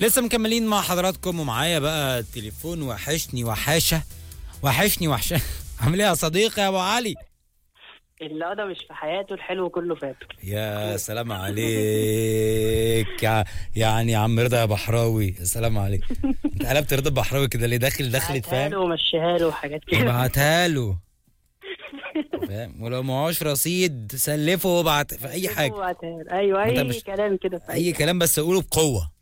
لسه مكملين مع حضراتكم ومعايا بقى التليفون وحشني وحاشه وحشني وحشه عامل ايه يا صديقي يا ابو علي اللي ده مش في حياته الحلو كله فاته يا سلام عليك يا يعني يا عم رضا يا بحراوي يا سلام عليك انت قلبت رضا بحراوي كده ليه داخل دخلت بعتها له فاهم ومشيها له وحاجات كده ابعتها له فاهم ولو معهوش رصيد سلفه وابعت في اي حاجه وبعتها له. ايوه أنت اي مش- كلام كده في اي كلام بس قوله بقوه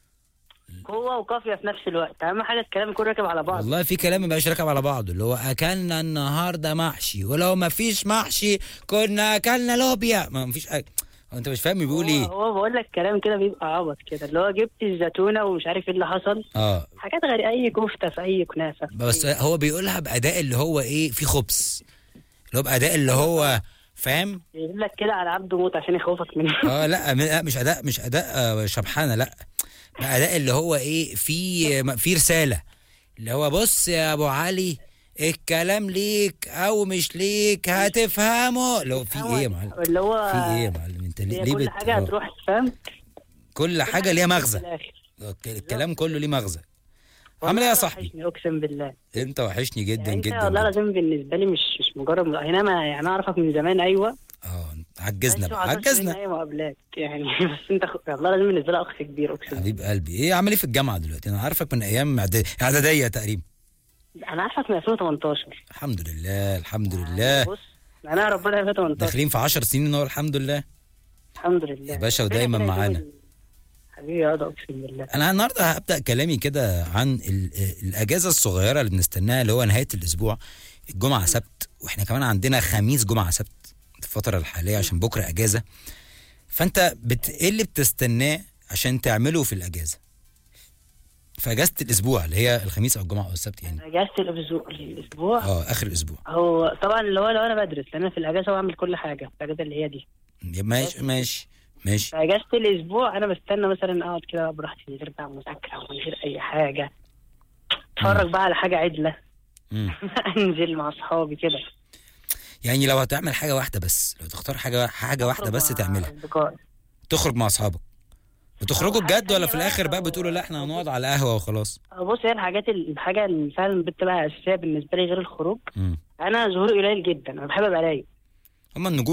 هو وقافيه في نفس الوقت اهم حاجه الكلام يكون راكب على بعض والله في كلام مبقاش راكب على بعضه اللي هو اكلنا النهارده محشي ولو ما فيش محشي كنا اكلنا لوبيا ما فيش حاجه هو انت مش فاهم بيقول هو, ايه هو بقول لك كلام كده بيبقى عبط كده اللي هو جبت الزيتونه ومش عارف ايه اللي حصل اه حاجات غير اي كفته في اي كنافه بس هو بيقولها باداء اللي هو ايه في خبث اللي هو باداء اللي هو فاهم يقول لك كده على عبده موت عشان يخوفك منه اه لا م- لا، مش اداء مش اداء آه، شبحانه لا ده اداء اللي هو ايه في في رساله اللي هو بص يا ابو علي الكلام ليك او مش ليك هتفهمه لو في ايه يا معلم اللي هو في ايه يا معلم انت ليه هي ليه كل بت... حاجه آه. هتروح فاهم كل حاجه ليها في مغزى الآخر. الك- الكلام كله ليه مغزى عامل والله ايه يا صاحبي وحشني، اقسم بالله انت وحشني جدا يعني انت جدا والله جدا. العظيم بالنسبه لي مش مش مجرد هنا ما يعني اعرفك من زمان ايوه اه عجزنا بس بقى ما عرفتش منها عجزنا اي مقابلات يعني بس انت خ... والله العظيم بالنسبه لي اخ كبير اقسم بالله. حبيب قلبي ايه عامل ايه في الجامعه دلوقتي انا عارفك من ايام إعداد- اعداديه تقريبا انا عارفك من 2018 الحمد لله الحمد لله بص انا ربنا 2018 داخلين في 10 سنين اهو الحمد لله الحمد لله يا باشا ودايما كده معانا. يقول- حبيبي يا ده اقسم بالله انا النهارده هبدا كلامي كده عن ال- الاجازه الصغيره اللي بنستناها اللي هو نهايه الاسبوع الجمعه سبت واحنا كمان عندنا خميس جمعه سبت في الفتره الحاليه عشان بكره اجازه فانت بت... ايه اللي بتستناه عشان تعمله في الاجازه في اجازه الاسبوع اللي هي الخميس او الجمعه او السبت يعني اجازه الاسبوع الاسبوع اه اخر الاسبوع هو طبعا اللي هو لو انا بدرس لان أنا في الاجازه بعمل كل حاجه في الاجازه اللي هي دي ماشي ماشي ماشي في اجازه الاسبوع انا بستنى مثلا اقعد كده براحتي من غير بقى مذاكره ومن غير اي حاجه اتفرج بقى على حاجه عدله مم. انزل مع اصحابي كده يعني لو هتعمل حاجه واحده بس لو تختار حاجه حاجه واحده بس مع تعملها أصدقائي. تخرج مع اصحابك بتخرجوا حاجة بجد ولا تانية في بقى الاخر بقى لو- بتقولوا لا احنا هنقعد على قهوه وخلاص بص هي الحاجات الحاجه اللي فعلا بتبقى اساسيه بالنسبه لي غير الخروج مم. انا ظهوري قليل جدا انا بحب ابقى رايق هما النجوم